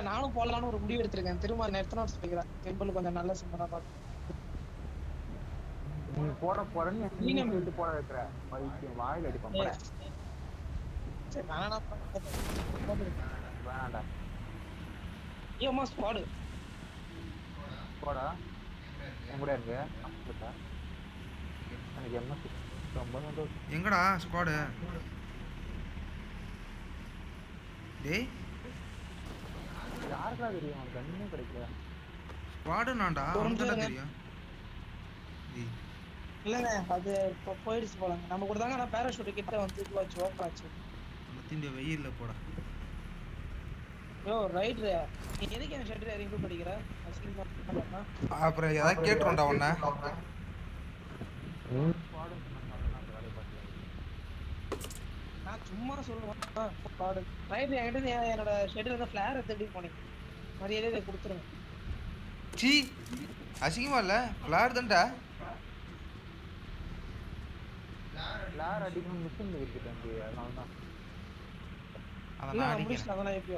நானும் போடலாம்னு ஒரு முடிவு எடுத்திருக்கேன் திரும்ப நிறுத்தணும் சொல்லிக்கிறேன் டெம்பிள் கொஞ்சம் நல்ல சிம்மரா பார்த்து நீ போட போறேன்னு நீங்க- நீங்க விட்டு போட வைக்கிற வைத்தியம் வாயில அடிப்பான் போட. சரி வேணாம் வேணாம்டா ஐயோமா ஸ்குவாடு போடா என் கூட இருக்கு அப்படிட்டா. எனக்கு எம்எஸ் ரொம்ப சந்தோஷம் எங்கடா ஸ்குவாடு டேய் யாருக்கா தெரியும் அவனுக்கு கண்ணுமே கிடைக்கல ஸ்குவாடு நான்டா ஒரு அவனுக்கு நிமிஷம் தெரியும் டேய், இல்லங்க அது இப்போ போயிடுச்சு போலங்க நம்ம கூட தாங்க நான் பேராஷூட் கிட்ட வந்து இதுவாச்சு ஓப்பன் ஆச்சு மத்திய வெயில்ல போடா யோ ரைட்ரு நீ எதுக்கு என் ஷெட்ரு இறங்கி போய் படிக்கிற அசிங்கமா பண்ணா அப்புறம் ஏதாவது கேட்டுருண்டா உன்ன நான் சும்மா சொல்லுவேன் பாடு ரைட்ரு என்கிட்ட இருந்து என் என்னோட ஷெட்ல இருந்து ஃபிளேர் எடுத்து போனீங்க மரியாதை இதை கொடுத்துருங்க சீ அசிங்கமா இல்ல ஃபிளார் தான்டா லார் அடிக்கணும் மிஷின் வச்சுட்டேன் அதனால தான் அதை இல்ல நான் நான் அடிக்கிறேன் முடிச்சிட்டேன் அதெல்லாம் எப்பயோ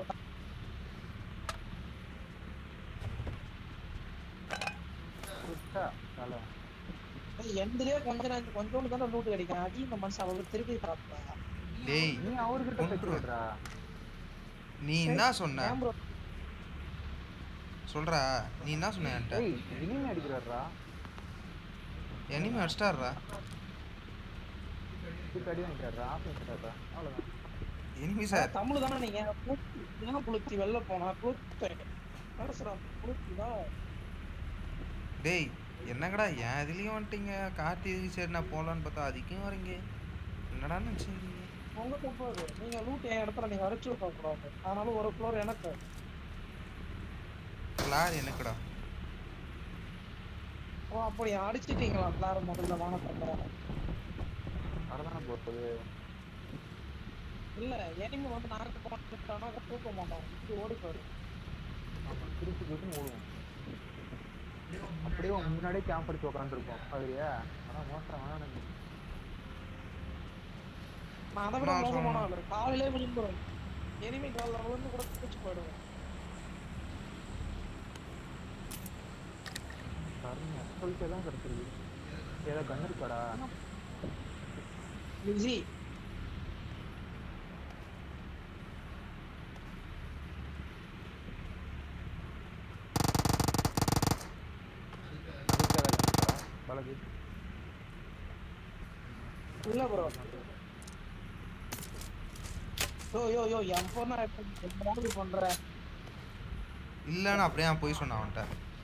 சுட்டா தலை எண்ட்லயே கொஞ்ச நேரம் கொஞ்சோண்டு தானே லூட் கிடைக்கும் அதையும் இந்த மனுஷன் அவருக்கு திருப்பி பார்ப்பா டேய் நீ அவர்கிட்ட பேசி விடுறா நீ என்ன சொன்ன ஏன் ப்ரோ சொல்றா நீ என்ன சொன்ன என்கிட்ட ஏய் இனிமே அடிக்கிறாரா எனிமே அடிச்சிட்டாருடா இதுக்கு அடி வாங்கிட்டாரா ஆஃப் பண்ணிட்டாரா அவ்வளோதான் எனிமி சார் தமிழ் தானே நீங்க புளுத்தி ஏன் புளுத்தி வெளில போனா புளுத்தி பேசுறான் புளுத்திதா டேய் என்னங்கடா என் இதுலயும் வந்துட்டீங்க கார்த்தி இதுக்கு சரி நான் போலான்னு பார்த்தா அதுக்கும் வரீங்க என்னடா நினச்சிங்க உங்க தப்பு அது நீங்க லூட் என் இடத்துல நீங்க அடிச்சு விட்ட கூடாது அதனால ஒரு ஃப்ளோர் எனக்கு ஃபிளார் எனக்குடா ஓ அப்படி அடிச்சிட்டீங்களா எல்லாரும் முதல்ல வானத்தை அவ்வளோதானே போகுது இல்ல எனிமே வந்து நாக்கு போனா தூக்க மாட்டோம் இப்படி ஓடி போயிரு ஆமா திருப்பி திருப்பி ஓடுவோம் அப்படியே உன் முன்னாடியே கேம்ப் அடிச்சு உட்காந்துருப்போம் அதுலயா ஆனா மோசம் வேணாம் நான் அதை விட நான் மோசமான சொன்னேன். ஆளு காலையிலே விழுந்துரும் எனிமே காலில் விழுந்து கூட பிடிச்சி போயிடுவேன் கருணை சொல்லிட்டு தான் கிடைச்சிருக்கு ஏதோ கண்ணு இருக்காடா பிஸி அதுக்கு ஏதாவது கண்ணு இருக்கா பாலாஜி இல்ல ப்ரோ யோ யோ யோ என் போனா எப்படி பண்ற இல்லைன்னு அப்படியே நான் போய் சொன்னேன் அவன்கிட்ட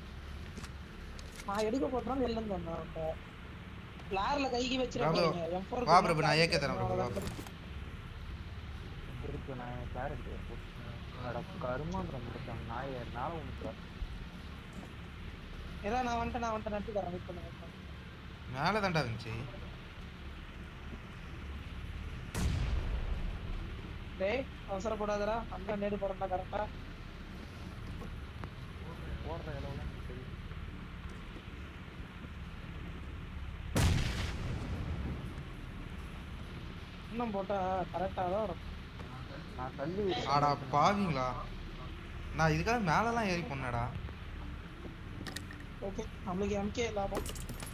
நான் எடுக்க போட்டோம் வெளில இருந்து வந்தேன் அவன்கிட்ட ஃபிளார்ல கைக்கு பிரபு, வச்சிருக்கீங்க எம் ஃபோர் வா பிரபு, நான் ஏகே தரேன் பிரபு, வா பிரபு. இருக்கு நான் கிளாரிட்டி அட கருமாந்திரம் முடிச்சான் நாய் நாளை ஒன்று ஏதா நான் வந்துட்டு நான் வந்துட்டு நட்டு தரேன் வெயிட் பண்ணுங்க wait பண்ணுங்க. மேலே தான்டா இருந்துச்சு டேய் அவசரப்படாதடா அந்த நேடு போறா கரெக்டா போடுற இளவுல எனக்கு தெரியும் இன்னும் போட்டா கரெக்டா தான் இருக்கும் நான் தள்ளி விட்டு ஆடா பாவீங்களா நான் இதுக்காக மேலெல்லாம் ஏறி பண்ணடா ஓகே நம்மளுக்கு எம்கே லாபம்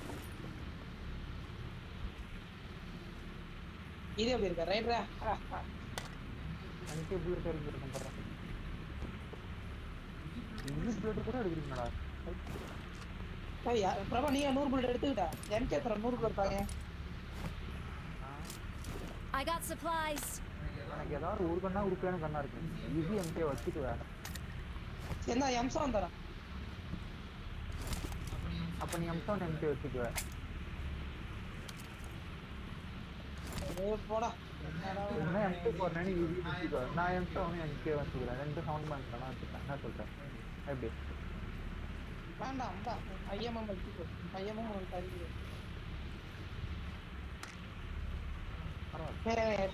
இது எப்படி இருக்க ரைட்ரா எனக்கு புல்லட் எடுத்துருக்கேன் பாரு இங்கிலீஷ் புல்லட் கூட எடுக்கிறீங்களா பிரபா நீங்க நூறு புல்லட் எடுத்துக்கிட்டா எம்கே தர நூறு புல்லட் தாங்க I got supplies. எனக்கு ஏதாவது ஒரு கண்ணா உருப்பையான கண்ணா இருக்கு ஈஸி எம்கே வச்சுட்டு வேற என்ன எம்சம் தரேன் அப்ப நீ எம்சான் எம்கே வச்சுக்குவ ஏய், போடா என்னடா என்ன எம்கே போடுறேன்னு ஈஸி வச்சுக்கோ நான் எம்சான் எம்கே வச்சுக்கிறேன் ரெண்டு சவுண்ட் பேங்க் வச்சுக்கிறேன் என்ன சொல்றேன் எப்படி வேண்டாம் தான் ஐஎம்எம் வச்சுக்கோ ஐஎம்எம் உங்களுக்கு தருகிறேன் பரவாயில்ல வேற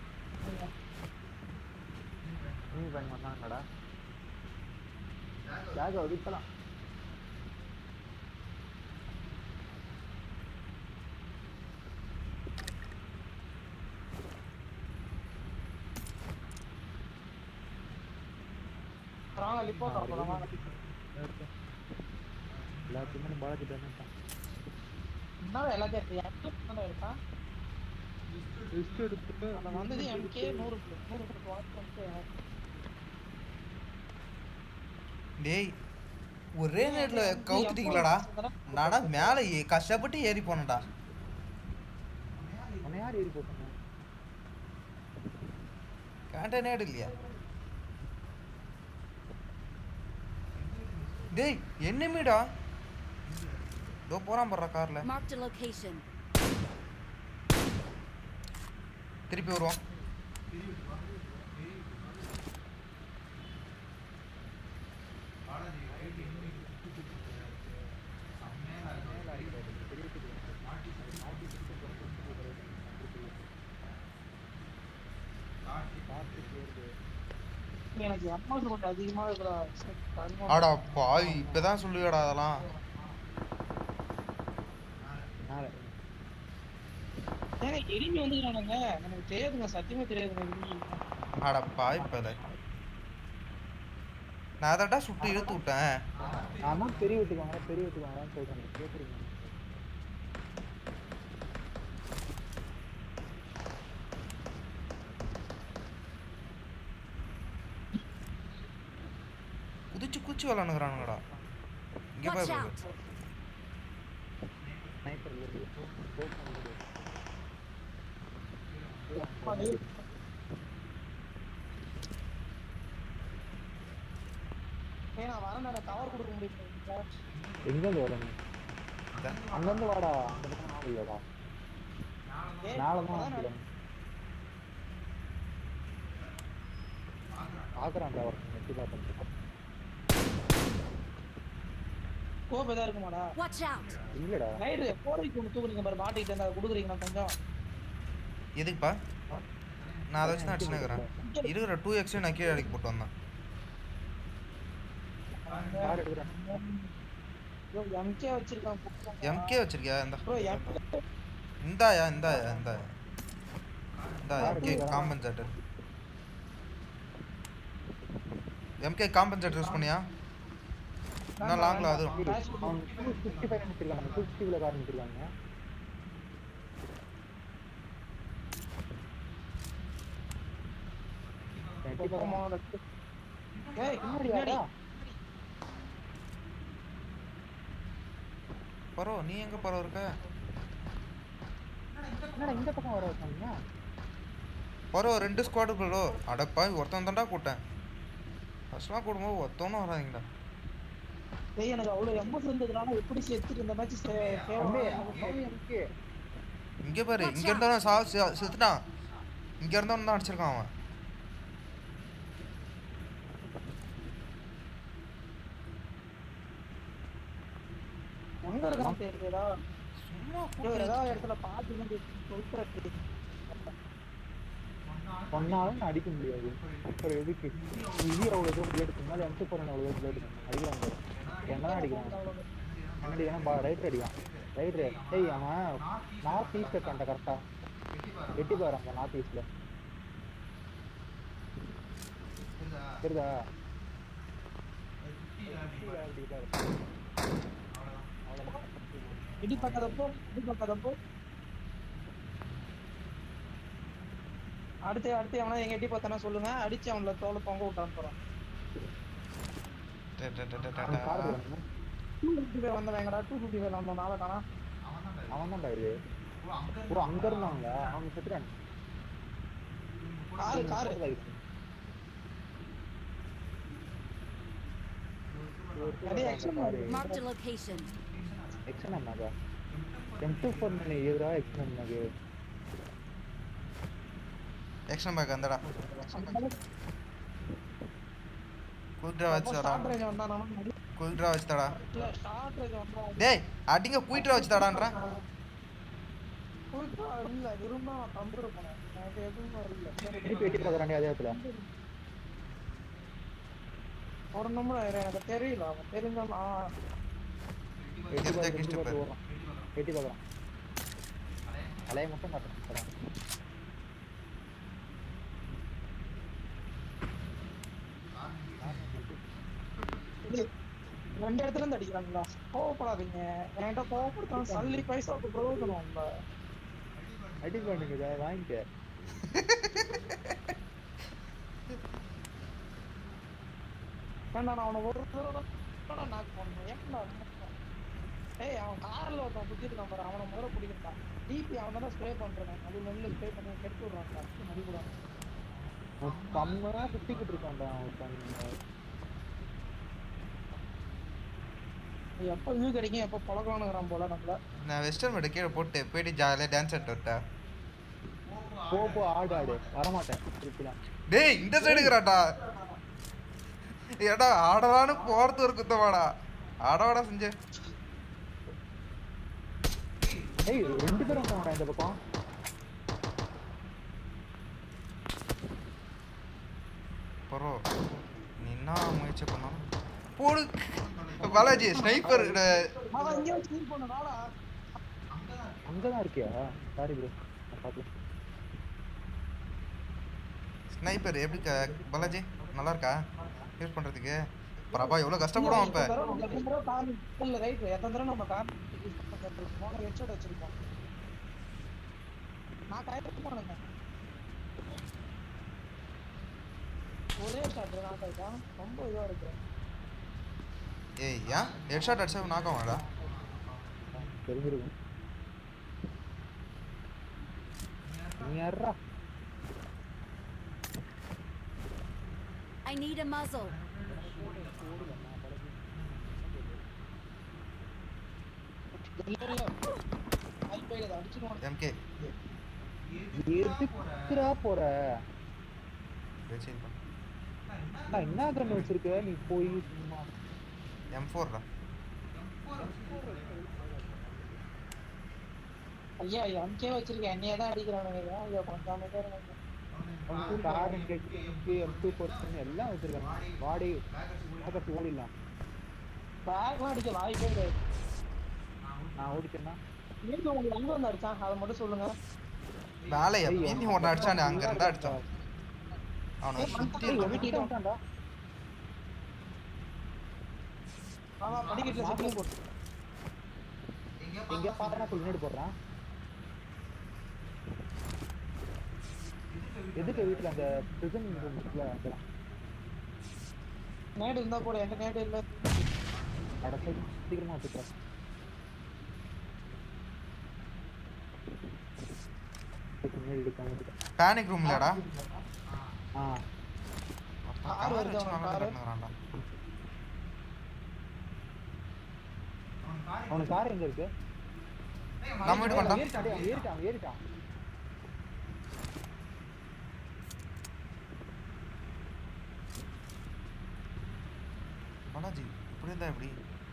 நீ பேங்க் பண்ணாங்கடா பேக் ஒதுக்கலாம் வாங்க லிப்போ சாப்பிடலாம் வாங்க எல்லாத்தையுமே பாலாஜி பேமெண்ட் என்ன எல்லாத்தையும் எடுத்து எடுத்தான் லிஸ்ட் எடுத்துட்டு அந்த வந்தது எம்கே நூறு நூறு வாட்ச் டேய் ஒரே நேரத்தில் கவுத்துட்டீங்களாடா நானா மேலே ஏ- கஷ்டப்பட்டு ஏறி போனேன்டா உன்னை யார் ஏறி போட்டாங்க கேண்டனேடு இல்லையா டேய் என்னமேடா இதோ போறான் போடுற கார்ல Marked a location. திருப்பி வருவோம் எனக்கு அமௌண்ட் கொஞ்சம் அதிகமா இருக்குடா ஆடா பாவி இப்பதான் சொல்லுவியாடா அதெல்லாம் மேலே ஏங்க எரிமி வந்துக்கிறானுங்க எனக்கு தெரியாதுங்க சத்தியமா தெரியாதுங்க எரிமி ஆடா பாவி பல நான் அதடா சுட்டு இழுத்து விட்டேன் நான் தான் பெரிய வீட்டுக்கு பெரிய வீட்டுக்கு வாங்கன்னு சொல்றேன் கேட்குறீங்க குதிச்சு குதிச்சு விளாண்டுக்கிறானுங்கடா இங்க Watch பாரு out. ஸ்னைப்பர் இருக்கு போட் பண்ணுறது ஏய் நான் வரேன் நான் கவர் கொடுக்க முடியும் எங்கேருந்து வரணும் இதான். அங்கேருந்து வாடா அந்த பக்கம் ஆள் இல்லைடா ஏய் நாளை அதான் தான் பார்க்குறான்டா ஒருத்தன் நெட்டி பார்த்துட்டு கோப் எதா இருக்குமாடா Watch out. இல்லைடா ரைடு போதைக்கு ஒன்று தூக்குறீங்க பாரு மாட்டிக்கிட்டு இருந்தா கொடுக்குறீங்களா கொஞ்சம் எதுக்குப்பா நான் அதை வச்சு தான் அடிச்சுனுக்கிறேன் இருக்கிற டூ எக்ஸையும் நான் கீழே அடிக்க போட்டு வந்தேன் யார் எடுக்கிறேன் ப்ரோ எம்கே வச்சிருக்கான் எம்கே வச்சிருக்கியா இந்த ப்ரோ எம்கே இந்தாயா இந்தாயா இந்தாயா இந்தா MK compensator MK compensator use பண்ணியா என்ன லாங்கில் அது அவன் டூ ஃபிஃப்டி ஃபைவ் வச்சிருக்காங்க டூ ஃபிஃப்டியில் கார் வச்சிருக்காங்க நெட்டி பார்க்க ஏய் பின்னாடி பின்னாடி வாடா பரோ நீ எங்க பரோ இருக்க என்னடா இந்த பக்கம் வர வச்சாங்க பரோ ரெண்டு ஸ்குவாடு ப்ரோ அடப்பா ஒருத்தன் தான்டா கூட்டேன் ஃபர்ஸ்ட்லாம் கூடும்போது ஒருத்தவனும் வராதீங்கடா ஏய் எனக்கு அவ்வளவு எம்பஸ் இருந்ததுனால எப்படி செத்துட்டு இந்த மேட்ச் தம்பி அவன் எனக்கு இங்க பாரு இங்க இருந்தவன் சா செ- செத்துட்டான் இங்க இருந்தவன் தான் அடிச்சிருக்கான் அவன் எங்க இருக்கான் தெரியுதா சும்மா ஏய், கூட்டு ஏதாவது இடத்துல பாத்து சொல்றது சொன்னாலும் நான் அடிக்க முடியாது அப்புறம் எதுக்கு இது அவ்வளோ தூரம் பிளேட் முன்னாடி எம்சி போகிறேன் அவ்வளோ தூரம் பிளேட் அடிக்கிறாங்க என்ன தான் அடிக்கிறான் என்ன அடிக்கிறான் பா ரைட் அடிக்கான் ரைட் ஏய் அவன் நார்த் ஈஸ்ட் இருக்கான்டா கரெக்டாக எட்டி பாரு அந்த நார்த் ஈஸ்டில் தெரியுதா இடி பக்காதப்போ இடி பக்காதப்போ அடுத்து அடுத்து எவனா எங்க எட்டி பார்த்தானா சொல்லுங்க அடிச்சு அவங்கள தோலை பொங்க விட்டான்னு போறான் டே, டே, டே, டே, டே, அவன் டே. கார் வேணுமா? டூ ஃபிஃப்டி ஃபைவ் வந்தவன் எங்கடா டூ ஃபிஃப்டி ஃபைவ் வந்தோம் நாளை காணா அவன் தான்டா இது ப்ரோ அங்க இருந்தாங்க அவன் செத்துறான் காரு காரு அடே, action car Marked a location. எக்ஸன் அண்ணாக்கா எம் டூ ஃபோர் மணி எதிரா எக்ஸன் அண்ணாக்கு எக்ஸ்ட்ரா பேக் அந்தடா குயிட்ரா வச்சுதாடா ஸ்டார்ட் ரேஞ்ச் வந்தானா குயிட்ரா வச்சுதாடா இல்ல ஸ்டார்ட் ரேஞ்ச் வந்தா டேய் அடிங்க குயிட்ரா வச்சுதாடான்றேன் புதுசா இல்ல விரும்ப தந்துரு போனேன் எனக்கு எதுவும் இல்ல திருப்பி எட்டி பார்க்குறாண்டி அதே இடத்துல ஒரு நிமிடம் இரு, எனக்கு தெரியல அவன் தெரிஞ்சா நான் எட்டி எந்த பார்த்து கிஸ்ட் எட்டி பார்த்து பாரு. ஓடுறான் எட்டி பார்க்குறான் தலையை மட்டும் காட்டுறான் ரெண்டு இடத்துல இருந்து அடிக்கிறாங்களா கோவப்படாதீங்க என்கிட்ட கோவப்படுத்தாலும் சல்லி பைசாவுக்கு பிரயோஜனம் இல்ல அடி பண்ணுங்க இதை வாங்கிக்க ஏன்டா நான் அவனை ஒரு தடவை தான் நாக் பண்ணேன் ஏன்டா ஏய் அவன் கார்ல ஒருத்தன் குத்திட்டு இருக்கான் பாரு அவனை முதல்ல பிடிக்கிறான் டிபி அவன் தானே ஸ்ப்ரே பண்றான் அது நெல்லு ஸ்ப்ரே பண்ணி கெடுத்து விடுறான் மடிக்கூடாது செம்மையா சுத்திக்கிட்டு இருக்கான்டா ஒருத்தன் எப்போ வியூ கிடைக்கும் எப்போ பழக்கணுங்கிறான் போல நம்மள நான் வெஸ்டர்ன் மெட் கீழே போட்டு போயிட்டு ஜாலியாக டான்ஸ் ஆட்டு விட்டேன் போ போ ஆடு ஆடு வரமாட்டேன் திருப்பிலாம் டேய் இந்த சைடுங்கிறாட்டா ஏடா ஆடலான்னு போறது ஒரு குத்தமாடா ஆடவாடா செஞ்சு ஏய் ரெண்டு பேரும் வந்தாங்கடா இந்த பக்கம் பரோ நீ என்ன முயற்சி பண்ணாலும் போடு பாலாஜி ஸ்னைப்பர் அவன் இங்கே வச்சு ஃபீல் பண்ணனாடா அங்கதான் இருக்கியா சாரி ப்ரோ நான் பார்க்கல ஸ்னைப்பர் எப்படி க- பாலாஜி நல்லா இருக்கா யூஸ் பண்றதுக்கு பிரபா எவ்வளவு கஷ்டப்படுவோம் அப்ப எத்தனை தடவை கார் இல்ல ரைட் எத்தனை தடவை நம்ம கார் யூஸ் பண்ணிருக்கோம் ஹெட்செட் வச்சிருக்கோம் நான் டயர் பண்ணுங்க ஒரே ஷாட் நான் கைதான் ரொம்ப இதுவா இருக்கு ஏய் ஏன் ஹெட்ஷாட் அடிச்சா நாக்கம் வாடா தெரிஞ்சிருக்கும் நீ யாரா I need a muzzle. இல்ல இல்ல அது போயிடுது அடிச்சுடுவான் எம்கே எதுக்குடா போற சேஞ்ச் பண்ணு நான் என்ன கண்ணு வச்சிருக்க நீ போய் சும்மா எம் ஃபோர்டா ஐயா ஐயா அங்கேயே வச்சிருக்கேன் என்னையே தான் அடிக்கிறானுங்க ஐயா கொஞ்சம் அமைதியா இருங்க car MK M two person எல்லாம் வச்சிருக்காங்க வாடி பக்கத்து ஓடிடலாம் பேக்லாம் அடிக்க வாய்ப்பே கிடையாது நான் ஓடிச்சேன்னா நீங்க உங்களுக்கு எங்க வந்து அடிச்சான் அதை மட்டும் சொல்லுங்க வேலையை மீதி ஒன்று அடிச்சானே அங்க இருந்தா அடிச்சான் அவனை சுத்தி ஏய், இருக்க ஒருத்தன் வந்துட்டான்டா. ஆமா படிக்கட்டுல சுத்தி போட்டு எங்கேயா பார்த்தா சொல்லி முன்னாடி போடுறான் எதுக்கு வீட்டுல அந்த பிரிசன் ரூம்ல அங்கதான் நேடு இருந்தா போட என்கிட்ட நேடு இல்ல அட சரி சீக்கிரமா வச்சுக்கிறேன் முன்னாடி எடுக்காம விட்டுட்டேன். பேனிக் ரூம்லடா ஆ கார் வருது அவன் காரு. அவனுக்கு கார் எங்க இருக்கு நம்ம வீட்டு அவன் கொண்டா ஏறிட்டான் டேய், அவன் ஏறிட்டான் அவன் ஏறிட்டான் பாலாஜி இப்படி இருந்தா எப்படி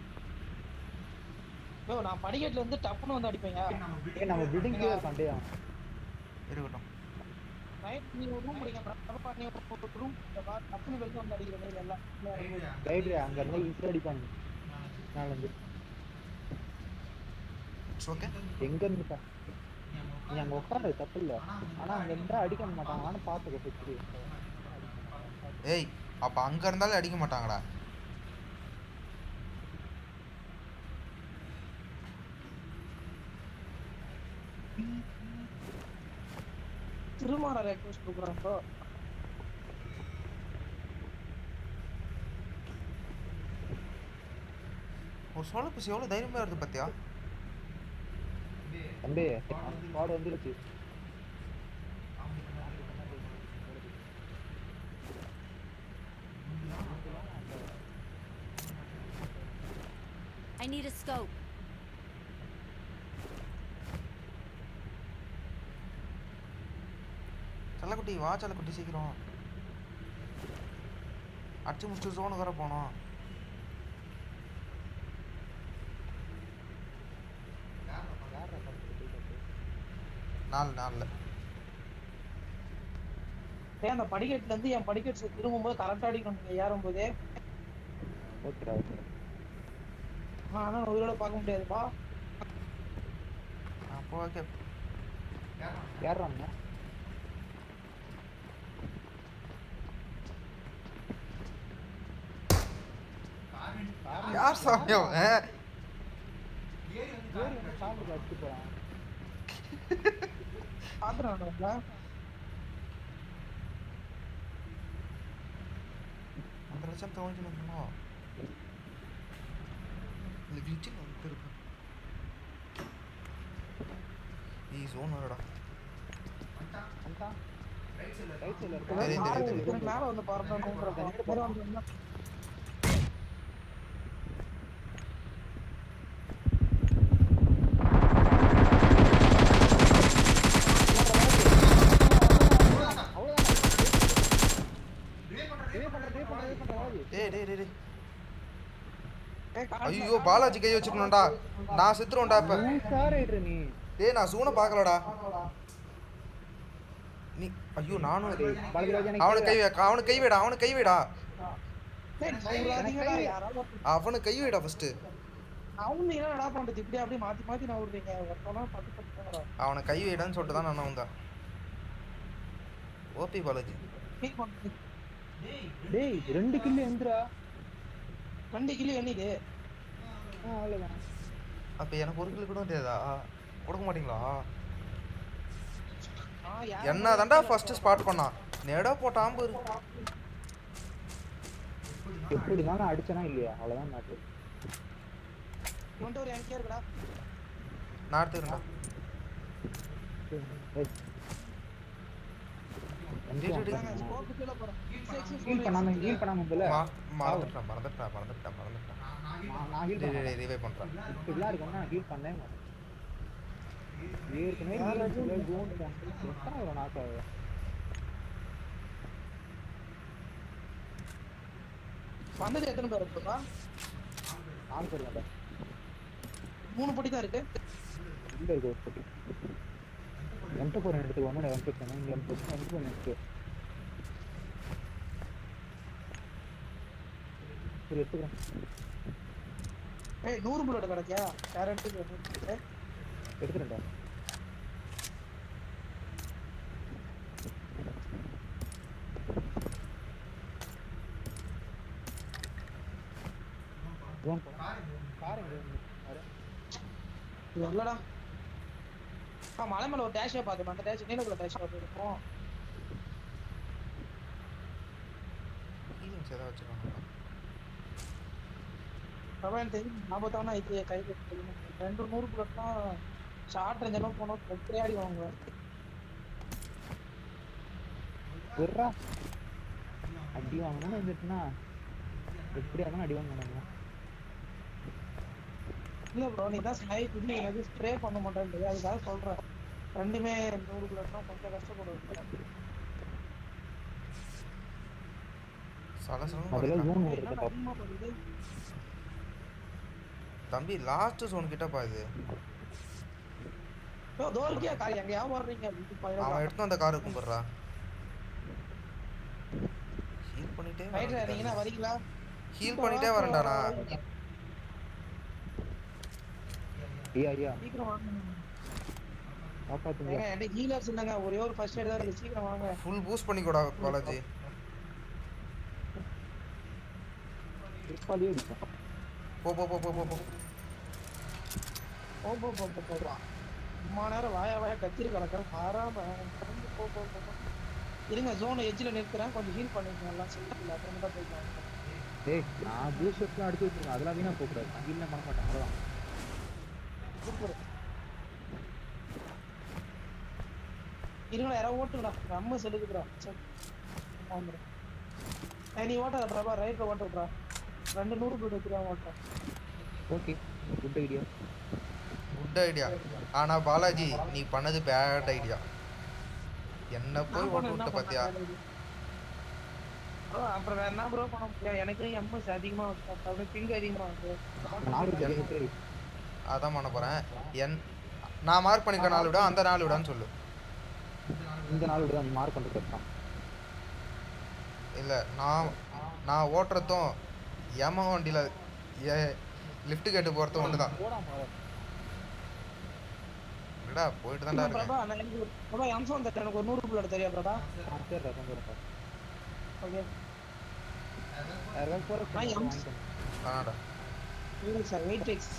யோ நான் படிக்கட்டுல இருந்து டப்புன்னு வந்து அடிப்பீங்க ஏய் நம்ம பில்டிங் கீழ இருக்கான் டேய் அவன் இருக்கட்டும் நைட் நீ ஒரு ரூம் படிங்க பிரபா நீ ஒரு ரூம் டப்புன்னு வெளில வந்து அடிக்கிற மாதிரி எல்லாம் ரைட் அங்க இருந்தா ஈஸியா அடிப்பானுங்க மேல இருந்து இட்ஸ் ஓகே எங்க இருந்துட்டா நீ அங்க உட்காரு தப்பு இல்ல ஆனா அங்க இருந்தா அடிக்க மாட்டாங்க ஆனா பாத்துக்க சுத்தி ஏய் அப்ப அங்க இருந்தாலும் அடிக்க மாட்டாங்கடா திருமாற ரெக்வஸ்ட் கொடுக்குறேன் ப்ரோ ஒரு சோழ பிசி எவ்வளவு தைரியமா இருக்கு பாத்தியா தம்பி ஸ்குவாட் வந்துருச்சு I need a scope. செல்லக்குட்டி வா செல்லக்குட்டி சீக்கிரம் அடிச்சு முடிச்சுட்டு ஜோனுக்கு வர போனோம் நாலு நாலுல ஏன் அந்த படிக்கட்டுல இருந்து என் படிக்கட்டு திரும்பும்போது கரெக்டா அடிக்கணும் நீங்க ஏறும்போதே ஓகேடா ஓகே ஆனா உயிரோட பார்க்க முடியாதுப்பா அப்போ ஓகே யாராங்க யார் சாமி அவன் ஏறி வந்து சாப்பிட்டு அடிச்சு போறான் பாத்துறான்டா அந்த லட்சம் துவஞ்சணுமா இந்த கிளிச்சு வந்து இருக்கு ஈ ஜோன் வரடா வந்துட்டான் ரைட் சைடுல இருக்கு தெரியும், தெரியும், தெரியும். இதுக்கு மேல வந்து பறந்தோம்ன்ற டேய் டேய் டேய் டேய் ஐயோ பாலாஜி கை வச்சுக்கணும்டா நான் செத்துருவேன்டா இப்ப சார் ரைட்ரு நீ டேய் நான் சூனை பார்க்கலடா நீ ஐயோ நானும் பாலகிராஜ் எனக்கு அவனுக்கு கை வை அவனுக்கு கை வைடா அவனுக்கு கை வைடா யாராவது அவனுக்கு கை வைடா ஃபர்ஸ்ட் அவங்க என்னடா பண்றது இப்படி அப்படியே மாத்தி மாத்தி நான் விடுறீங்க ஒருத்தனா பத்து பத்து போங்கடா. அவனை கை வைடான்னு சொல்லிட்டு தான் நான் வந்தேன் ஓபி பாலாஜி Pick பண்ணு. டேய் ரெண்டு கில்லு எந்திரா ரெண்டு கிலோ எண்ணிடு ஆ அவ்வளவுதான் அப்ப எனக்கு ஒரு கிலோ கூட தெரியாதா கொடுக்க மாட்டீங்களா ஆ, யார் என்ன தாண்டா ஃபர்ஸ்ட் ஸ்பாட் பண்ணான் நேடா போட்டான் பாரு எப்படி தான் நான் அடிச்சனா இல்லையா அவ்வளவுதான் நாட்டு இவன்ட்ட ஒரு என்கே இருக்குடா நான் எடுத்துக்கிறேன்டா நாங்க ஸ்கோப் கீழ போறோம் ஹீல் பண்ணாம ஹீல் பண்ணாம போல மா- மறந்துட்டேன் மறந்துட்டேன் மறந்துட்டேன் மறந்துட்டேன் நான் ஹீல் டேய் பண்ணேன் டேய் ரிவைவ் பண்றேன் இப்படிலாம் இருக்கும் நான் ஹீல் பண்ணவே மாட்டேன் ஏற்கனவே heal பண்ணல, zone cancel. எத்தனை வரும் knock ஆகுது? வந்தது எத்தனை பேர் இருக்குப்பா நாலு பேர் தான்டா. மூணு பொடி தான் இருக்கு உள்ள இருக்கு ஒரு பொட்டி. M2 four எடுத்துக்கோ, ஒண்ணு M2 four, இங்க M2 four, M2 four இருக்கு. சரி, எடுத்துக்கிறேன். ஏய் நூறு புல்லட் கிடைக்கியா கேரட்டுக்கு எடுத்துக்கிறேன்டா. zone போலாம். car எங்க இருக்கு? பாரு. இல்லடா ஆ மலை மேல ஒரு டேஷே பார்த்தேன் அந்த டேஷ் நீலக்குள்ள டேஷ் பார்த்து இருக்கும் ஹீலிங்ஸ் ஏதாவது வச்சிருக்காங்களா பிரபலம் தெரியும் ஞாபகத்தான இது கை கட்டணும் ரெண்டு நூறு புல்லட் தான் ஷார்ட் ரேஞ்செல்லாம் போனோம் ஒத்தரே அடி வாங்குவேன் விட்றா. அடி வாங்கணும்னு வந்துட்டுனா எப்படி இருந்தாலும் அடி வாங்கணும் இல்ல ப்ரோ நீ தான் ஸ்னைப் இது எனக்கு ஸ்ப்ரே பண்ண மாட்டேன் அதுக்காக சொல்றேன் ரெண்டுமே நூறு புல்லட் தான் கொஞ்சம் கஷ்டப்படுவேன் சலசலம் அதெல்லாம் வருதுடா. ஜோன் என்ன ஓடுறது அதிகமா பண்ணுது தம்பி லாஸ்ட் ஜோன் கிட்டப்பா இது யோ, தோ இருக்கியா காய் எங்கயா வர்றீங்க வீட்டுக்கு அவன் பயிரா எடுத்து அந்த கார் கும்பிடுறா ஹீல் பண்ணிட்டே ரைட்ல நீங்கன்னா வரீங்களா ஹீல் பண்ணிட்டே வரேன்டா நான் ஐயா ஐயா சீக்கிரம் வாங்க காப்பாத்துங்க ஏங்க என்கிட்ட ஹீலர்ஸ் இல்லைங்க ஒரே ஒரு ஃபர்ஸ்ட் எய்ட் தான் இருக்கு சீக்கிரம் வாங்க ஃபுல் பூஸ்ட் பண்ணிக்கூடா பாலாஜி திருப்பாலியே அடிப்போம் போ போ போ போ போ போ போ போ போ போ போ அம்மா நேரம் வாயா வாயா கத்திரி கிடக்கிறேன் மாறாம கடந்து போ போ போ போ. இருங்க ஜோன் எட்ஜில் நிறுத்துறேன் கொஞ்சம் ஹீல் பண்ணிருக்கேன் எல்லாம் சரியில்லை அப்புறம் தான் போய்க்கலாம் டேய் நான் ப்ளூ ஷர்ட்லாம் அடிச்சு வச்சிருக்கேன் அதெல்லாம் வீணா போகக்கூடாது நான் வீட்டில் பண்ண மாட்டேன் அவ்வளோதான் சூப்பர் இருங்களா யாராவது ஓட்டுங்கடா நம்ம செலுக்குறா சரி வந்துடும் ஏய், நீ ஓட்டாத பிரபா ரைட்ல ஓட்ட விட்றா ரெண்டு நூறு போட்டு வைக்கிறேன் ஓட்டுறேன் okay good idea good idea ஆனா பாலாஜி நீ பண்ணது பேட் ஐடியா என்ன போய் ஓட்டு விட்ட பாத்தியா ப்ரோ அப்புறம் வேற என்ன ப்ரோ பண்ண முடியும் எனக்கு எம்எஸ் அதிகமா வந்து பிங்க் அதிகமா வந்து நாலு பேர் அதான் பண்ண போறேன் என் நான் மார்க் பண்ணிக்க நாள் விட அந்த நாள் விடான்னு சொல்லு இந்த நாள் விட நீ மார்க் பண்ணிட்டு இருக்கான் இல்ல நான் நான் ஓட்டுறதும் ஏம வண்டியில ஏ லிஃப்ட் கேட்டு போறதும் ஒண்ணுதான் போடாம இல்லடா போயிட்டு தான்டா இருக்கேன் பிரபா நான் எனக்கு ஒரு- பிரபா எம்ஸ் வந்து எனக்கு ஒரு நூறு புள்ளட் தெரியா பிரபா ஆ சரி ரகம் போகிறேன் ஓகே யாராவது போகிற நான் எம்- வேணாடா இல்லை சார் வெயிட் எக்ஸ்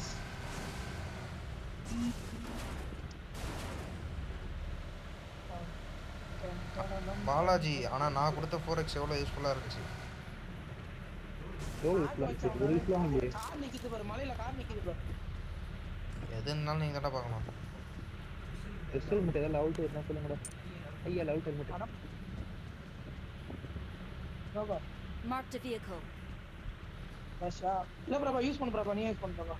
பாலாஜி ஆனா நான் கொடுத்த ஃபோர் எக்ஸ் எவ்வளோ யூஸ்ஃபுல்லாக இருந்துச்சு எவ்வளோ யூஸ்ஃபுல்லாக இருந்துச்சு ஒரு யூஸ்ஃபுல்லாக இல்லையே கார் நிக்குது பாரு மலையில கார் நிக்குது பாரு எதுனாலும் நீங்கள் தானே பார்க்கணும் ரெஸ்ட் ஹெல்மெட் ஏதாவது லெவல் டூ இருந்தால் சொல்லுங்கடா ஐயா லெவல் ஹெல்மெட் அட. Prabha Marked a vehicle. பஸ்ஸா இல்ல பிரபா யூஸ் பண்ணு பிரபா நீ யூஸ் பண்ணு பிரபா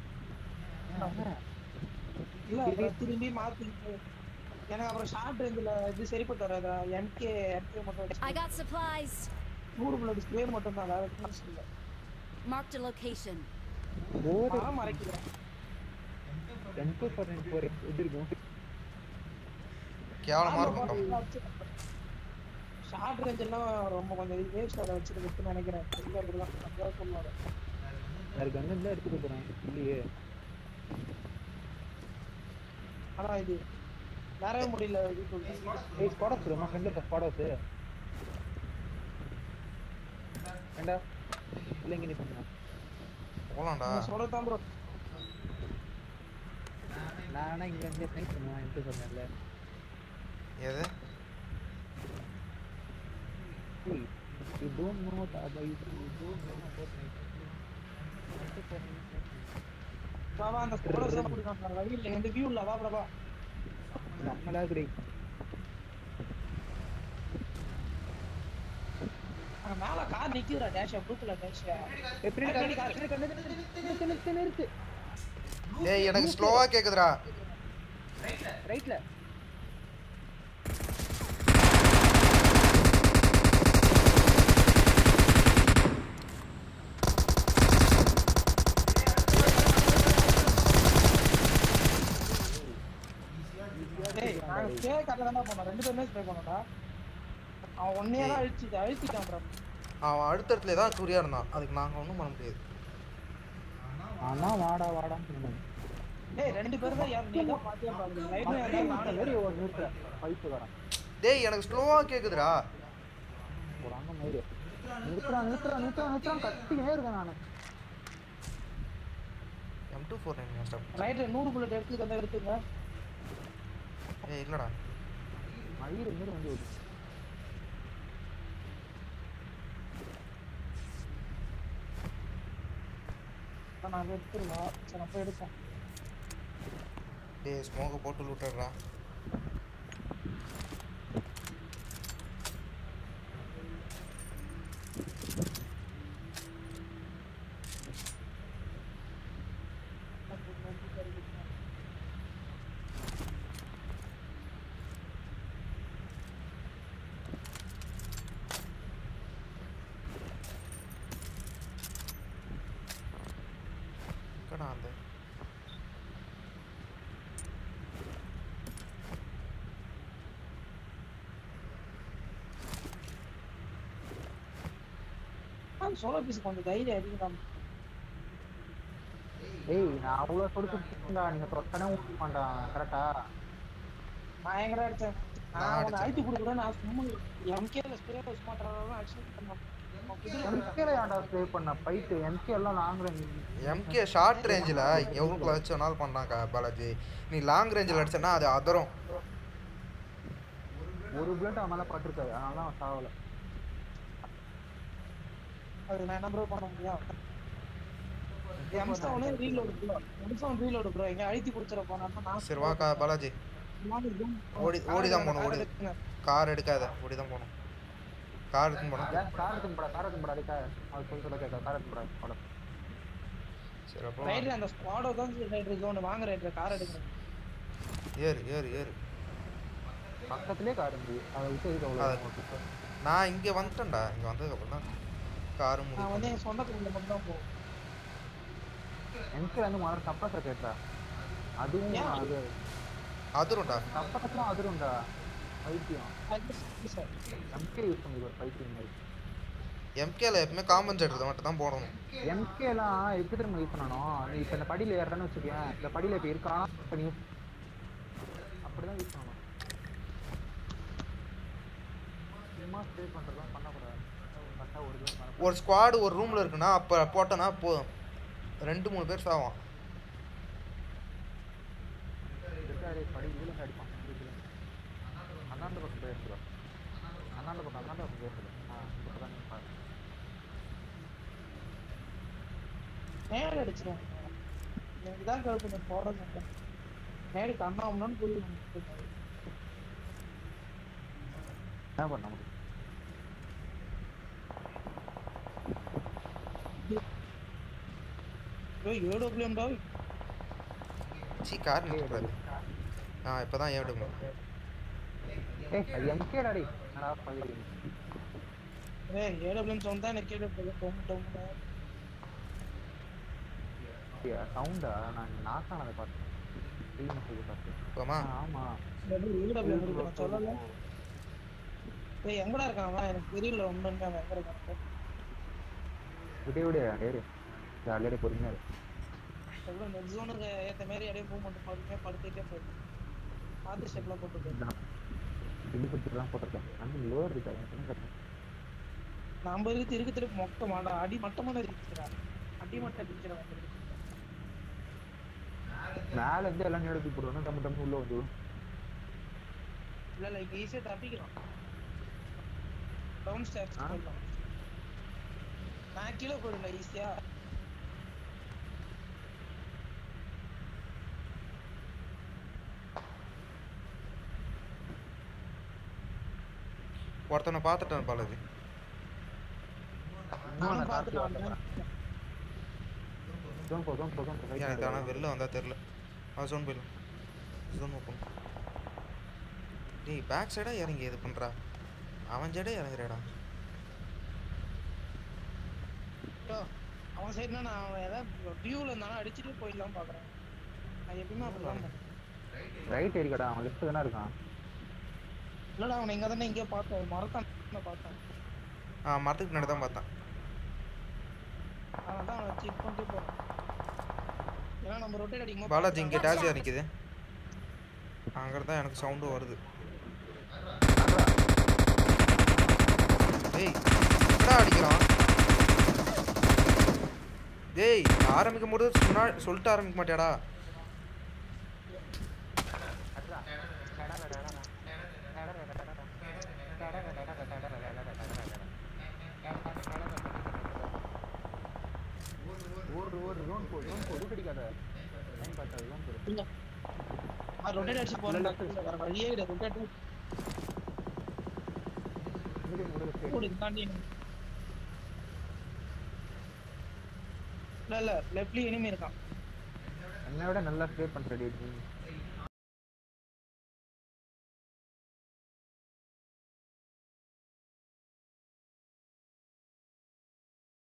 இல்ல திரும்பி- அப்புறம் திரும்பி மாத்தி எனக்கு அப்புறம் ஷார்ட் ரேஞ்சில் இது சரிப்பட்டு வராதா என்கே என்கே மட்டும் I got supplies. நூறு புள்ள டிஸ்பிளே மட்டும் தான் வேற எதுவும் இல்லை Marked a location. போர் மரம் மறைக்கிறேன் ten two four nine four எப்படி இருக்கும் கேவலமாக இருக்கும் ஷார்ட் ரேஞ்ச் எல்லாம் ரொம்ப கொஞ்சம் வேஸ்ட் அதை வச்சிருக்குன்னு நினைக்கிறேன் இல்லை அப்படிதான் அப்படிதான் சொல்லுவாங்க வேறு கன்னு தான் எடுத்துட்டு போகிறேன் இல்லையே ஆனா இது நிறைய முடியல இது சொல்லிட்டு ஏய் ஸ்பாட் ஹவுஸ் நம்ம ஃப்ரெண்ட் இருக்க ஸ்பாட் ஹவுஸ் ஏண்டா இல்லை இங்கே நிற்பேன் போகலாம்டா நீங்க சொல்றதுதான் ப்ரோ நான் ஆனால் இங்கே வந்து நைட் பண்ணுவேன் எப்படி சொன்னேன்ல எது Hey, you don't know the about you don't know about night. Night for night. Baba அந்த ஸ்கோரஸ் தான் பிடிக்கும் வழி இல்லை எந்த வியூ இல்லை வா பிரபா நம்மளா கிடை அங்க மேல கார் நிக்குதுடா டேஷ் ப்ளூ கலர் டேஷ் எப்படி பின்னாடி கார். நிறுத்து நிறுத்து நிறுத்து ஏய் எனக்கு ஸ்லோவாக கேட்குதுடா ரைட்ல டேய் நான் ஸ்ப்ரே கட்ட தான் போனோம் ரெண்டு பேருமே ஸ்ப்ரே பண்ணோம்டா அவன் ஒன்னே தான் அழிச்சு அழிச்சிட்டான் ப்ரோ அவன் அடுத்த இடத்துல தான் குறியாக இருந்தான் அதுக்கு நாங்கள் ஒன்றும் பண்ண முடியாது ஆனா வாடா வாடான்னு சொன்னேன் டேய் ரெண்டு பேரும் தான் யார் நீ தான் பாத்தியா பாக்குறீங்க ரைட்ல அந்த மாதிரி ஒரு நிறுத்த பைப்பு வரேன் டேய் எனக்கு ஸ்லோவாக கேட்குதுடா ஒரு அங்க மாதிரி நிறுத்துறான் நிறுத்துறான் நிறுத்துறான் நிறுத்துறான் கத்தினே இருக்கேன் நான் M two four nine stop ரைட்ல நூறு புல்லட் எடுத்து தந்தா எடுத்துங்க ஏய் இல்லைடா மயிர் மாரி வந்து ஓடுது நான் எடுத்துடலாம் சரி நான் போய் எடுப்பேன் டேய் ஸ்மோக்கை போட்டு விட்டுறா எங்கடா அந்த சோலோ பீஸ் கொஞ்சம் தைரியம் அதிகம் ஏய் நான் அவ்வளோ கொடுத்துருக்கேன்டா நீங்க தொட்டனே ஊட்டிப்பான்டா கரெக்டா நான் எங்கடா அடிச்சேன் நான் நான் உன்னை அடிச்சேன். அழுத்தி கொடுக்குறேன் நான் சும்மா எம்கேல ஸ்ப்ரே யூஸ் பண்றதெல்லாம் அடிச்சு பண்ணேன் எம்கேல ஏன்டா ஸ்ப்ரே பண்ண ஃபைட்டு எம்கே எல்லாம் லாங் ரேஞ்ச் எம்கே ஷார்ட் ரேஞ்சில் எவ்வளோக்குள்ள வச்சு வேணாலும் பண்ணாக்கா பாலாஜி நீ லாங் ரேஞ்சில் அடிச்சனா அது அதரும் ஒரு புல்லட் அவன் மேல பட்டிருக்காது அதனால தான் அவன் சாவல அது நான் என்ன ப்ரோ பண்ண முடியும் எம்ஸ்டோனே ரீலோடு ப்ரோ எம்ஸ்டோன் ரீலோடு ப்ரோ எங்க அழுத்தி கொடுத்துற போனா நான் சரி வாக்கா பாலாஜி ஓடி ஓடி தான் போகணும் ஓடி கார் எடுக்காத ஓடி தான் போகணும் கார் எடுத்துன்னு போகணும் ஏன் கார் எடுத்துன்னு போடா கார் எடுத்துன்னு போடா அதுக்கா அது சொல்லி சொல்ல கேட்க கார் எடுத்துன்னு போடா போடா சரி அப்போ ரைட்ல அந்த ஸ்குவாடோ தான் ரைட்ரு ஜோன் வாங்க ரைட்ரு கார் எடுக்கிறேன் ஏறு ஏறு ஏறு பக்கத்துலேயே கார் இருந்து அதை விட்டு எதுக்கு அவ்வளோ அது- நான் இங்கே வந்துட்டேன்டா இங்கே வந்ததுக்கப்புறம் தான் காரு நான் முடியும் வந்து என் சொந்த குடும்பம் மட்டும் தான் போகும் எம்கே வந்து முதல்ல சப்பரஸர் கேட்டா அதுவும் ஏன்? அது அதுரும்டா சப்பரஸ்லாம் அதிரும்டா பைத்தியம் சார் எம்கே யூஸ் பண்ணி ஒரு பைத்தியம் மாதிரி எம்கேல எப்பவுமே காம்பன்சேட்டர் மட்டும் தான் போடணும் எம்கேலாம் எப்படி திரும்ப யூஸ் பண்ணணும் நீ இப்போ இந்த படியில் ஏறன்னு வச்சுக்கேன் இந்த படியில் இப்போ இருக்கானா இப்போ நீ அப்படிதான் யூஸ் பண்ணணும் சும்மா ஸ்ப்ரே பண்ணுறதுலாம் பண்ணக்கூடாது கரெக்டாக ஒரு இதுவும் பண்ண ஒரு ஸ்குவாடு ஒரு ரூமில் இருக்குன்னா அப்போ போட்டோன்னா போதும் ரெண்டு மூணு பேர் சாவான் இருக்காரு படி இதுல இருந்து அடிப்பான் இதுல அண்ணாண்ட பக்கம் போயிருந்துடா அண்ணாண்ட பக்கம் அண்ணாண்ட பக்கம் போயிருந்துடா ஆ இப்பதான் நீங்க பாருங்க நேடு அடிச்சிடும் எனக்கு தான் கேள்வி கொஞ்சம் போட மாட்டேன் நேடு கண்ணாமணும்னு புரியும் என்ன பண்ண முடியும் ஏய் ஏடபிள்யூஎம் டா சி கார் நிற்கிறாரு ஆ இப்போ தான் ஏவிடுங்க ஏய் அது எம்கே டாடி என்னடா பண்ணுறீங்க ஏய் ஏடபிள்யூஎம் சவுண்ட் தான் எனக்கு கேட்டு டொம் டொம் சவுண்டா நான் நாக்கானதை பார்த்தேன் ரீல்ஸ் இது பார்த்தேன் போமா ஆ, ஆமா ஏடபிள்யூஎம் இருக்கு நான் சொல்லல ஏய் எங்கடா இருக்கான் அவன் எனக்கு தெரியல ஒண்ணுன்னு அவன் எங்க இருக்கான் விட விட டேரு ஜாலியாக பொறுமையா இரு. எவ்வளோ நெட் ஜோனுக்கு ஏற்ற மாதிரி அப்படியே மூவ்மெண்ட் பார்த்துட்டே படுத்துட்டே போயிடும் பார்த்து ஸ்டெப்லாம் போட்டு இதான். இது பத்திலாம் போட்டிருக்கேன் அந்த லோவர் இருக்கா எனக்கு என்ன கட்டணும் நம்ம இருக்கு இருக்கு திருப்பி மொக்க மாடா அடி மட்டமான இருக்கிறா அடி மட்டம் அடிக்கிறவன் மேல இருந்து எல்லாம் எடுத்து போடுவோம் டம்மு டம்மு உள்ள வந்து இல்ல இல்ல இங்க ஈஸியா தப்பிக்கலாம் டவுன் ஸ்டெப்ஸ் ஆ? போடலாம் நான் கீழே போயிடல ஈஸியா ஒருத்தனை பார்த்துட்டேன் பாலாஜி நானும் பார்த்துட்டு வந்தேன் ஜோன் போ ஜோன் போ ஜோன் போ எனக்கு தானே வெளில வந்தா தெரில அவன் ஜோன் போயிடலாம் ஜோன் ஓப்பன் டேய் பேக் சைடாக இறங்கி இது பண்ணுறா அவன் சைடே இறங்குறேடா யோ, அவன் சைடுனா நான் அவன் ஏதாவது வியூல இருந்தானா அடிச்சுட்டு போயிடலாம் பாக்குறேன் நான் எப்பயுமே அப்படிதான் பண்ணுவேன். ரைட் ஏறிக்கடா அவன் லெஃப்ட் தானே இருக்கான் இல்லடா அவனை இங்க தானே எங்கேயோ பார்த்தேன் மறக்காம பார்த்தேன் ஆ மரத்துக்கு பின்னாடி தான் பார்த்தேன் அதனால தான் அவனை செக் பண்ணிட்டு போறேன் ஏன்னா நம்ம ரொட்டேட் அடிக்கும் பாலாஜி இங்கே டேசியாக நிற்குது அங்கே தான் எனக்கு சவுண்டும் வருது டேய் என்னடா அடிக்கிறான் டேய் ஆரம்பிக்கும் போது முன்னாடி சொல்லிட்டு ஆரம்பிக்க மாட்டியாடா ஓடு ஓடு ஜோன் போ ஜோன் போ ரூட் அடிக்காத லைன் பார்த்தாது ஜோன் போ ரொட்டேட் அடிச்சு போறேன் வேற வழியே கிடையாது ரொட்டேட் இங்கே முடிவு போடு தாண்டி இல்ல இல்ல லெஃப்ட்லி எனிமி இருக்கான் என்னை விட நல்லா ஸ்ப்ரே பண்ணுற